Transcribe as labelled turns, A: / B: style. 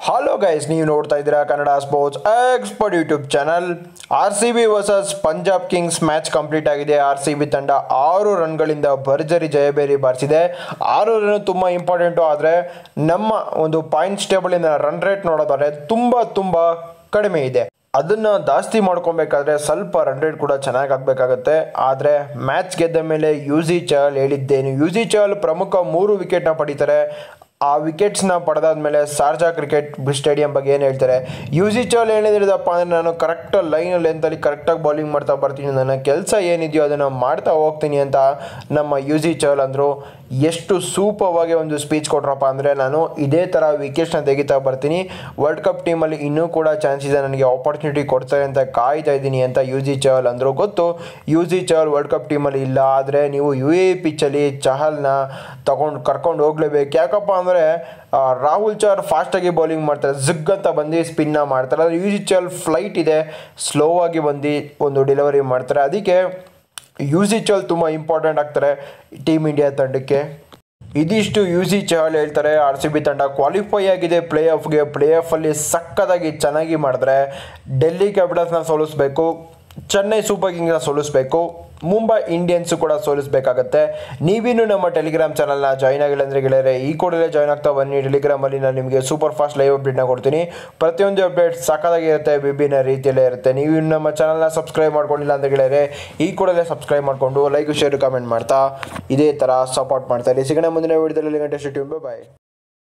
A: hello guys ನೀವು ನೋಡ್ತಾ ಇದ್ದೀರಾ Kannada sports expert YouTube channel R C B versus Punjab kings match complete ಆಗಿದೆ R C B ತಂಡ ಆರು ರನ್ಗಳಿಂದ ಭರ್ಜರಿ ಜಯಬೇರಿ ಬಾರಿಸಿದೆ ಆರು ರನ್ ತುಂಬ ಇಂಪಾರ್ಟೆಂಟು ಆದರೆ ನಮ್ಮ ಒಂದು ಪಾಯಿಂಟ್ಸ್ ಟೇಬಲಿಂದ ರನ್ ರೇಟ್ ನೋಡೋದಾದ್ರೆ ತುಂಬ ತುಂಬ ಕಡಿಮೆ ಇದೆ ಅದನ್ನು ಜಾಸ್ತಿ ಮಾಡ್ಕೊಬೇಕಾದ್ರೆ ಸ್ವಲ್ಪ ರನ್ ರೇಟ್ ಕೂಡ ಚೆನ್ನಾಗಿ ಆಗಬೇಕಾಗತ್ತೆ ಆದರೆ ಮ್ಯಾಚ್ ಗೆದ್ದ ಮೇಲೆ ಯು ಜಿ ಚಹಲ್ ಹೇಳಿದ್ದೇನು ಯು ಜಿ ಚಹಲ್ ಪ್ರಮುಖ ಮೂರು ವಿಕೆಟ್ನ ಪಡಿತಾರೆ ಆ ವಿಕೆಟ್ಸ್ನ ಪಡೆದಾದ್ಮೇಲೆ ಸಾರ್ಜಾ ಕ್ರಿಕೆಟ್ ಸ್ಟೇಡಿಯಂ ಬಗ್ಗೆ ಏನು ಹೇಳ್ತಾರೆ ಯು ಜಿ ಚಹಲ್ ಹೇಳಿದ್ರದಪ್ಪ ಅಂದರೆ ನಾನು ಕರೆಕ್ಟ್ ಲೈನ್ ಲೆಂತಲ್ಲಿ ಕರೆಕ್ಟಾಗಿ ಬೌಲಿಂಗ್ ಮಾಡ್ತಾ ಬರ್ತೀನಿ ನನ್ನ ಕೆಲಸ ಏನಿದೆಯೋ ಅದನ್ನು ಮಾಡ್ತಾ ಹೋಗ್ತೀನಿ ಅಂತ ನಮ್ಮ ಯು ಜಿ ಚಹಲ್ ಅಂದರು ಎಷ್ಟು ಸೂಪರ್ವಾಗಿ ಒಂದು ಸ್ಪೀಚ್ ಕೊಟ್ರಪ್ಪ ಅಂದರೆ ನಾನು ಇದೇ ಥರ ವಿಕೆಟ್ಸ್ನ ತೆಗಿತಾ ಬರ್ತೀನಿ ವರ್ಲ್ಡ್ ಕಪ್ ಟೀಮಲ್ಲಿ ಇನ್ನೂ ಕೂಡ ಚಾನ್ಸ್ ಇದೆ ನನಗೆ ಆಪರ್ಚುನಿಟಿ ಕೊಡ್ತಾರೆ ಅಂತ ಕಾಯ್ತಾ ಇದ್ದೀನಿ ಅಂತ ಯು ಜಿ ಚಹಲ್ ಅಂದರು ಗೊತ್ತು U G Chahal world cup ಟೀಮಲ್ಲಿ ಇಲ್ಲ ಆದರೆ ನೀವು ಯು ಎ ಪಿಚ್ಚಲ್ಲಿ ಚಹಲ್ನ ತಗೊಂಡು ಕರ್ಕೊಂಡು ಹೋಗ್ಲೇಬೇಕು ಯಾಕಪ್ಪ ಅಂದರೆ ರಾಹುಲ್ ಚಹರ್ ಫಾಸ್ಟಾಗಿ ಬೌಲಿಂಗ್ ಮಾಡ್ತಾರೆ ಜಿಗ್ ಅಂತ ಬಂದು ಸ್ಪಿನ್ನ ಮಾಡ್ತಾರೆ ಆದರೆ ಯು ಜಿ ಚಹಲ್ ಫ್ಲೈಟ್ ಇದೆ ಸ್ಲೋ ಆಗಿ ಬಂದು ಒಂದು ಡೆಲಿವರಿ ಮಾಡ್ತಾರೆ ಅದಕ್ಕೆ ಯು ಜಿ ಚಹಲ್ ತುಂಬ ಇಂಪಾರ್ಟೆಂಟ್ ಆಗ್ತಾರೆ ಟೀಮ್ ಇಂಡಿಯಾ ತಂಡಕ್ಕೆ ಇದಿಷ್ಟು ಯು ಜಿ ಚಹಲ್ ಹೇಳ್ತಾರೆ ಆರ್ ಸಿ ಬಿ ತಂಡ ಕ್ವಾಲಿಫೈ ಆಗಿದೆ ಪ್ಲೇ ಆಫ್ಗೆ ಪ್ಲೇ ಆಫಲ್ಲಿ ಸಕ್ಕತ್ತಾಗಿ ಚೆನ್ನಾಗಿ ಮಾಡಿದ್ರೆ ಡೆಲ್ಲಿ ಕ್ಯಾಪಿಟಲ್ಸ್ನ ಸೋಲಿಸ್ಬೇಕು ಚೆನ್ನೈ ಸೂಪರ್ ಕಿಂಗ್ಸ್ನ ಸೋಲಿಸ್ಬೇಕು ಮುಂಬೈ ಇಂಡಿಯನ್ಸು ಕೂಡ ಸೋಲಿಸಬೇಕಾಗತ್ತೆ ನೀವಿನ್ನು ನಮ್ಮ ಟೆಲಿಗ್ರಾಮ್ ಚಾನಲ್ನ ಜಾಯ್ನ್ ಆಗಿಲ್ಲ ಅಂದರೆ ಗೆಳೆಯರೆ ಈ ಕೂಡಲೇ ಜಾಯ್ನ್ ಆಗ್ತಾ ಬನ್ನಿ ಟೆಲಿಗ್ರಾಮಲ್ಲಿ ನಾನು ನಿಮಗೆ ಸೂಪರ್ ಫಾಸ್ಟ್ ಲೈವ್ ಅಪ್ಡೇಟ್ನ ಕೊಡ್ತೀನಿ ಪ್ರತಿಯೊಂದು ಅಪ್ಡೇಟ್ ಸಕ್ಕತ್ತಾಗಿರುತ್ತೆ ವಿಭಿನ್ನ ರೀತಿಯಲ್ಲೇ ಇರುತ್ತೆ ನೀವು ಇನ್ನು ನಮ್ಮ ಚಾನಲ್ನ ಸಬ್ಸ್ಕ್ರೈಬ್ ಮಾಡ್ಕೊಂಡಿಲ್ಲ ಅಂತ ಗೆಳೆಯರೆ ಈ ಕೂಡಲೇ ಸಬ್ಸ್ಕ್ರೈಬ್ ಮಾಡಿಕೊಂಡು ಲೈಕ್ ಶೇರ್ ಕಮೆಂಟ್ ಮಾಡ್ತಾ ಇದೇ ಥರ ಸಪೋರ್ಟ್ ಮಾಡ್ತಾ ಇರಿ ಸಿಗೋಣ ಮುಂದಿನ ವಿಡಿಯೋದಲ್ಲಿ ಗಂಟೆ ಬಾಯ್